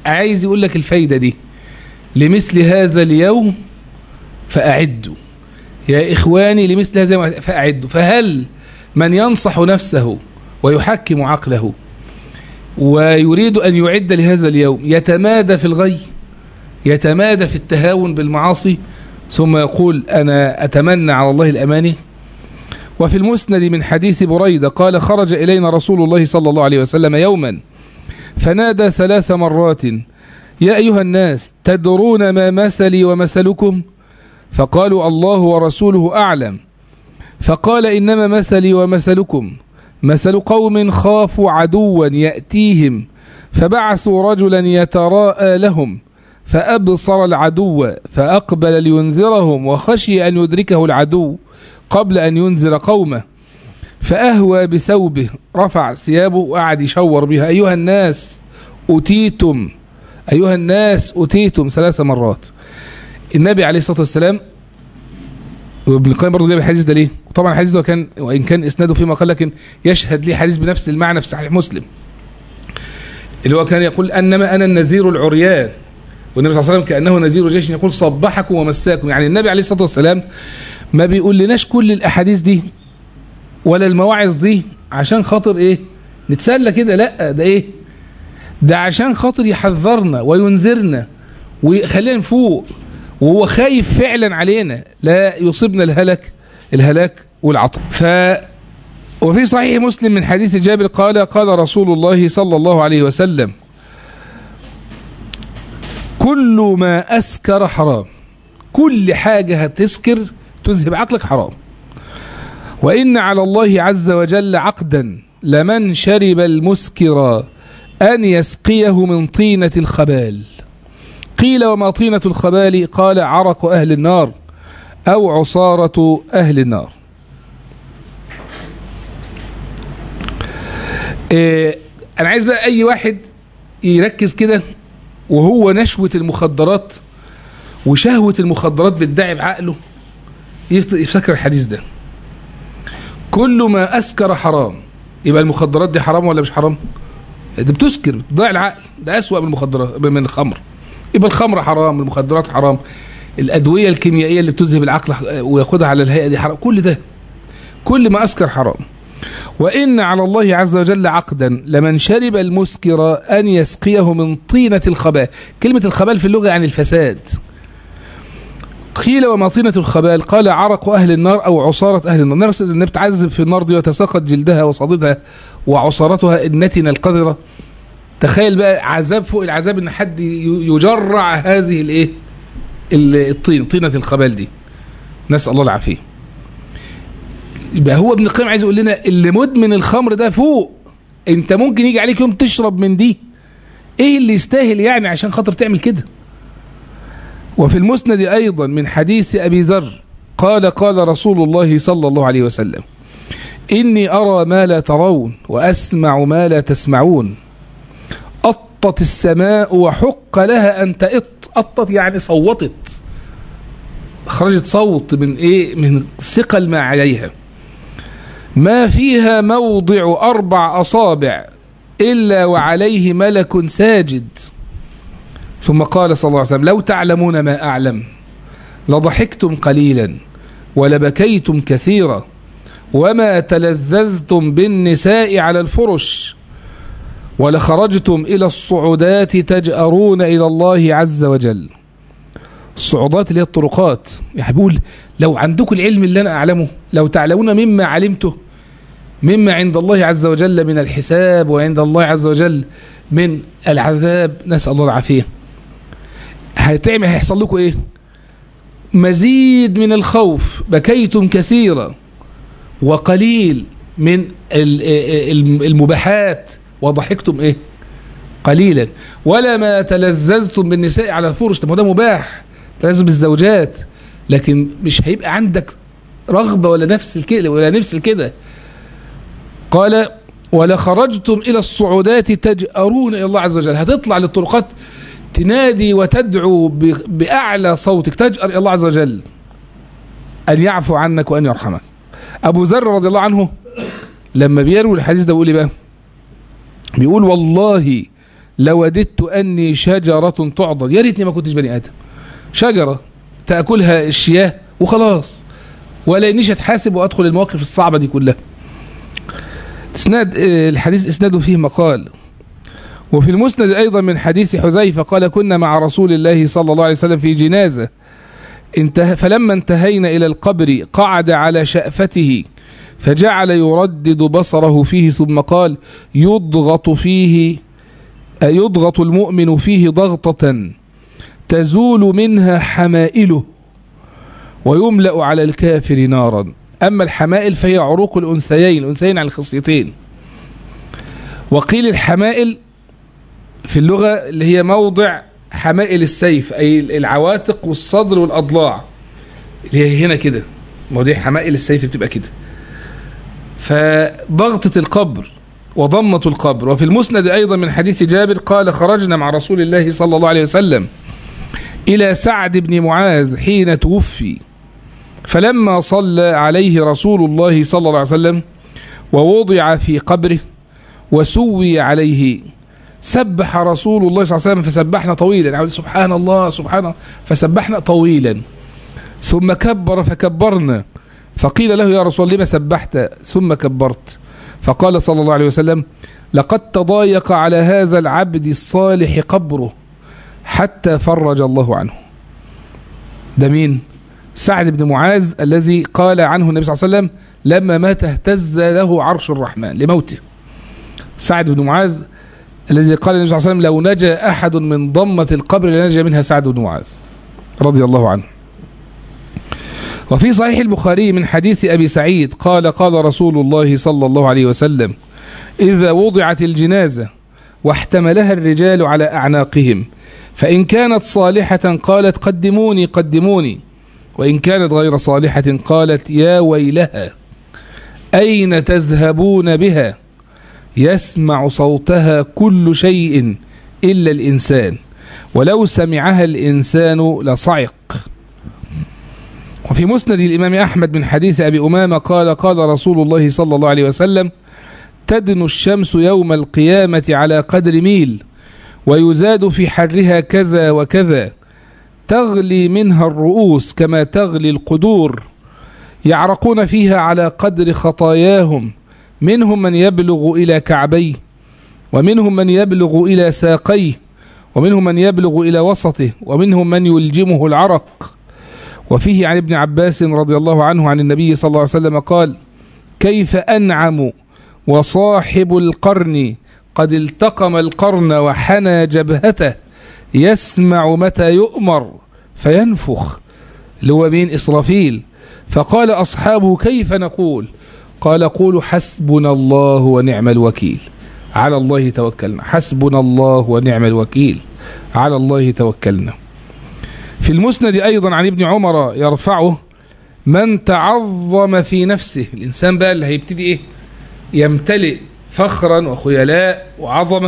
عايز يقول لك الفايدة دي لمثل هذا اليوم فأعدوا يا إخواني لمثل هذا اليوم فأعدوا فهل من ينصح نفسه ويحكم عقله ويريد أن يعد لهذا اليوم يتمادى في الغي يتمادى في التهاون بالمعاصي ثم يقول أنا أتمنى على الله الأماني وفي المسند من حديث بريدة قال خرج إلينا رسول الله صلى الله عليه وسلم يوما فنادى ثلاث مرات يا أيها الناس تدرون ما مثلي ومثلكم فقالوا الله ورسوله أعلم فقال إنما مثلي ومثلكم مثل قوم خافوا عدوا يأتيهم فبعثوا رجلا يتراءى لهم فأبصر العدو فأقبل لينذرهم وخشي أن يدركه العدو قبل أن ينذر قومه فأهوى بثوبه رفع ثيابه وقعد يشور بها أيها الناس أتيتم أيها الناس أتيتم ثلاث مرات النبي عليه الصلاة والسلام وابن القيم برضه جاب الحديث ده ليه؟ طبعا الحديث ده كان وان كان اسناده فيما قال لكن يشهد ليه حديث بنفس المعنى في صحيح مسلم. اللي هو كان يقول انما انا النذير العريان والنبي صلى الله عليه وسلم كانه نذير جيش يقول صبحكم ومساكم يعني النبي عليه الصلاه والسلام ما بيقول لناش كل الاحاديث دي ولا المواعظ دي عشان خاطر ايه؟ نتسلى كده لا ده ايه؟ ده عشان خاطر يحذرنا وينذرنا ويخلينا نفوق وهو خايف فعلا علينا لا يصيبنا الهلك الهلاك والعطب ف وفي صحيح مسلم من حديث جابر قال قال رسول الله صلى الله عليه وسلم كل ما أسكر حرام كل حاجة هتسكر تذهب عقلك حرام وإن على الله عز وجل عقدا لمن شرب المسكر أن يسقيه من طينة الخبال قيل وما طينة الخبال قال عرق أهل النار أو عصارة أهل النار إيه أنا عايز بقى أي واحد يركز كده وهو نشوة المخدرات وشهوة المخدرات بتدعي بعقله يفتكر الحديث ده كل ما أسكر حرام يبقى المخدرات دي حرام ولا مش حرام ده بتسكر بتضيع العقل ده أسوأ من المخدرات من الخمر يبقى الخمر حرام المخدرات حرام الأدوية الكيميائية اللي بتذهب العقل وياخدها على الهيئة دي حرام كل ده كل ما أسكر حرام وإن على الله عز وجل عقدا لمن شرب المسكر أن يسقيه من طينة الخبال كلمة الخبال في اللغة يعني الفساد قيل وما طينة الخبال قال عرق أهل النار أو عصارة أهل النار نفس اللي بتعذب في النار دي وتساقط جلدها وصديدها وعصارتها النتنة القذرة تخيل بقى عذاب فوق العذاب ان حد يجرع هذه الايه الطين طينة الخبال دي نسأل الله العافية يبقى هو ابن القيم عايز يقول لنا اللي مدمن الخمر ده فوق انت ممكن يجي عليك يوم تشرب من دي ايه اللي يستاهل يعني عشان خاطر تعمل كده وفي المسند ايضا من حديث ابي ذر قال قال رسول الله صلى الله عليه وسلم اني ارى ما لا ترون واسمع ما لا تسمعون أطت السماء وحق لها أن تأط أطت يعني صوتت خرجت صوت من إيه من ثقل ما عليها ما فيها موضع أربع أصابع إلا وعليه ملك ساجد ثم قال صلى الله عليه وسلم لو تعلمون ما أعلم لضحكتم قليلا ولبكيتم كثيرا وما تلذذتم بالنساء على الفرش ولخرجتم إلى الصعودات تجأرون إلى الله عز وجل الصعودات اللي هي الطرقات يعني بيقول لو عندكم العلم اللي أنا أعلمه لو تعلمون مما علمته مما عند الله عز وجل من الحساب وعند الله عز وجل من العذاب نسأل الله العافية هتعمل هيحصل لكم ايه مزيد من الخوف بكيتم كثيرا وقليل من المباحات وضحكتم ايه قليلا ولا ما تلذذتم بالنساء على الفرش طب ده مباح تلذذ بالزوجات لكن مش هيبقى عندك رغبة ولا نفس الكده ولا نفس الكده قال ولا خرجتم إلى الصعودات تجأرون إلى الله عز وجل هتطلع للطرقات تنادي وتدعو بأعلى صوتك تجأر إلى الله عز وجل أن يعفو عنك وأن يرحمك أبو ذر رضي الله عنه لما بيروي الحديث ده بيقول إيه بقى بيقول والله لوددت أني شجرة تعضد يا ريتني ما كنتش بني آدم شجرة تأكلها الشياه وخلاص ولا إنيش أتحاسب وأدخل المواقف الصعبة دي كلها اسناد آه، الحديث اسناده فيه مقال وفي المسند أيضا من حديث حذيفة قال كنا مع رسول الله صلى الله عليه وسلم في جنازة انتهى فلما انتهينا إلى القبر قعد على شأفته فجعل يردد بصره فيه ثم قال يضغط فيه آه، يضغط المؤمن فيه ضغطة تزول منها حمائله ويملأ على الكافر نارا أما الحمائل فهي عروق الأنثيين الأنثيين على الخصيتين وقيل الحمائل في اللغة اللي هي موضع حمائل السيف أي العواتق والصدر والأضلاع اللي هي هنا كده مواضيع حمائل السيف بتبقى كده فضغطة القبر وضمة القبر وفي المسند أيضا من حديث جابر قال خرجنا مع رسول الله صلى الله عليه وسلم إلى سعد بن معاذ حين توفي فلما صلى عليه رسول الله صلى الله عليه وسلم ووضع في قبره وسوي عليه سبح رسول الله صلى الله عليه وسلم فسبحنا طويلا يعني سبحان الله سبحان الله فسبحنا طويلا ثم كبر فكبرنا فقيل له يا رسول الله لما سبحت ثم كبرت فقال صلى الله عليه وسلم لقد تضايق على هذا العبد الصالح قبره حتى فرج الله عنه ده مين سعد بن معاذ الذي قال عنه النبي صلى الله عليه وسلم لما مات اهتز له عرش الرحمن لموته سعد بن معاذ الذي قال النبي صلى الله عليه وسلم لو نجا أحد من ضمة القبر لنجا منها سعد بن معاذ رضي الله عنه وفي صحيح البخاري من حديث أبي سعيد قال قال رسول الله صلى الله عليه وسلم إذا وضعت الجنازة واحتملها الرجال على أعناقهم فإن كانت صالحة قالت قدموني قدموني وإن كانت غير صالحة قالت يا ويلها أين تذهبون بها يسمع صوتها كل شيء إلا الإنسان ولو سمعها الإنسان لصعق وفي مسند الإمام أحمد من حديث أبي أمامة قال قال رسول الله صلى الله عليه وسلم تدن الشمس يوم القيامة على قدر ميل ويزاد في حرها كذا وكذا تغلي منها الرؤوس كما تغلي القدور يعرقون فيها على قدر خطاياهم منهم من يبلغ إلى كعبيه ومنهم من يبلغ إلى ساقيه ومنهم من يبلغ إلى وسطه ومنهم من يلجمه العرق وفيه عن ابن عباس رضي الله عنه عن النبي صلى الله عليه وسلم قال كيف أنعم وصاحب القرن قد التقم القرن وحنى جبهته يسمع متى يؤمر فينفخ اللي هو مين إسرافيل فقال أصحابه كيف نقول قال قولوا حسبنا الله ونعم الوكيل على الله توكلنا حسبنا الله ونعم الوكيل على الله توكلنا في المسند أيضا عن ابن عمر يرفعه من تعظم في نفسه الإنسان بقى اللي هيبتدي إيه يمتلئ فخرا وخيلاء وعظمة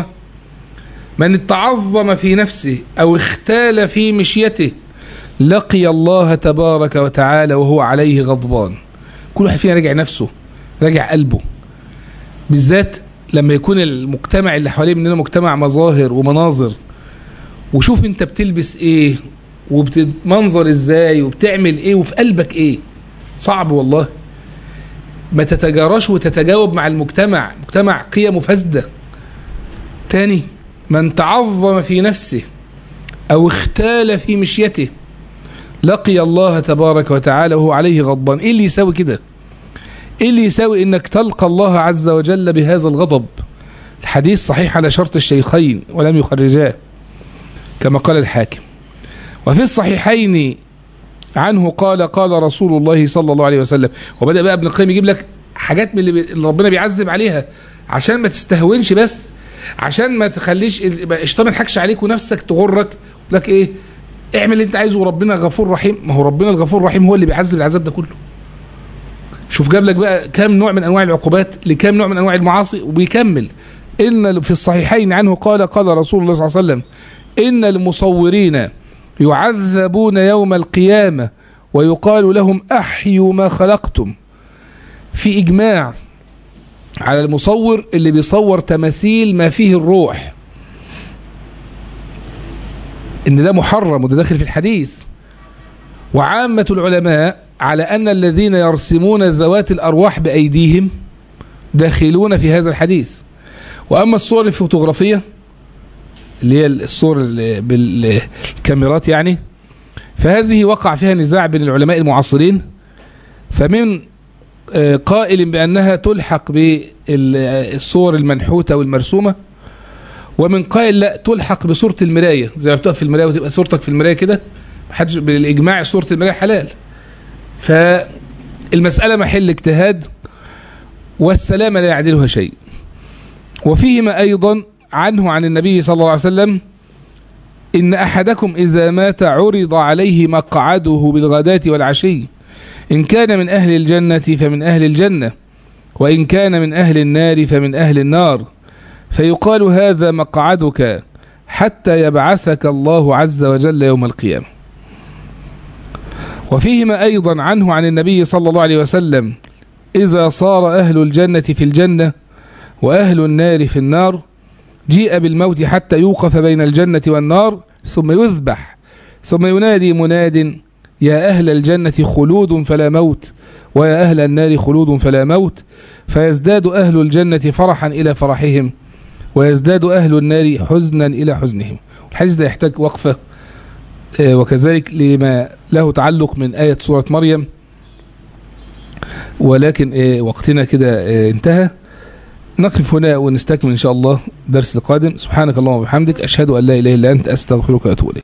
من تعظم في نفسه أو اختال في مشيته لقي الله تبارك وتعالى وهو عليه غضبان كل واحد فينا راجع نفسه راجع قلبه بالذات لما يكون المجتمع اللي حواليه مننا مجتمع مظاهر ومناظر وشوف انت بتلبس ايه وبتمنظر ازاي وبتعمل ايه وفي قلبك ايه صعب والله ما تتجاراش وتتجاوب مع المجتمع مجتمع قيمه فاسدة تاني من تعظم في نفسه او اختال في مشيته لقي الله تبارك وتعالى وهو عليه غضبان ايه اللي يساوي كده ايه اللي يساوي انك تلقى الله عز وجل بهذا الغضب الحديث صحيح على شرط الشيخين ولم يخرجاه كما قال الحاكم وفي الصحيحين عنه قال قال رسول الله صلى الله عليه وسلم وبدأ بقى ابن القيم يجيب لك حاجات من اللي, بي... اللي ربنا بيعذب عليها عشان ما تستهونش بس عشان ما تخليش الشيطان ما يضحكش عليك ونفسك تغرك لك ايه اعمل اللي انت عايزه وربنا غفور رحيم ما هو ربنا الغفور الرحيم هو اللي بيعذب العذاب ده كله شوف جاب لك بقى كام نوع من انواع العقوبات لكام نوع من انواع المعاصي وبيكمل ان في الصحيحين عنه قال قال رسول الله صلى الله عليه وسلم ان المصورين يعذبون يوم القيامه ويقال لهم احيوا ما خلقتم في اجماع على المصور اللي بيصور تماثيل ما فيه الروح ان ده محرم وده داخل في الحديث وعامة العلماء على أن الذين يرسمون ذوات الأرواح بأيديهم داخلون في هذا الحديث وأما الصور الفوتوغرافية اللي هي الصور اللي بالكاميرات يعني فهذه وقع فيها نزاع بين العلماء المعاصرين فمن قائل بأنها تلحق بالصور المنحوتة والمرسومة ومن قائل لا تلحق بصورة المراية زي ما بتقف في المراية وتبقى صورتك في المراية كده محدش بالإجماع صورة المراية حلال فالمسألة محل اجتهاد والسلامة لا يعدلها شيء وفيهما أيضا عنه عن النبي صلى الله عليه وسلم إن أحدكم إذا مات عرض عليه مقعده بالغداة والعشي إن كان من أهل الجنة فمن أهل الجنة وإن كان من أهل النار فمن أهل النار فيقال هذا مقعدك حتى يبعثك الله عز وجل يوم القيامة وفيهما أيضا عنه عن النبي صلى الله عليه وسلم إذا صار أهل الجنة في الجنة وأهل النار في النار جيء بالموت حتى يوقف بين الجنة والنار ثم يذبح ثم ينادي مناد يا أهل الجنة خلود فلا موت ويا أهل النار خلود فلا موت فيزداد أهل الجنة فرحا إلى فرحهم ويزداد أهل النار حزنا إلى حزنهم الحديث ده يحتاج وقفة وكذلك لما له تعلق من آية سورة مريم ولكن وقتنا كده انتهى نقف هنا ونستكمل إن شاء الله درس القادم سبحانك اللهم وبحمدك أشهد أن لا إله إلا أنت أستغفرك وأتوب إليك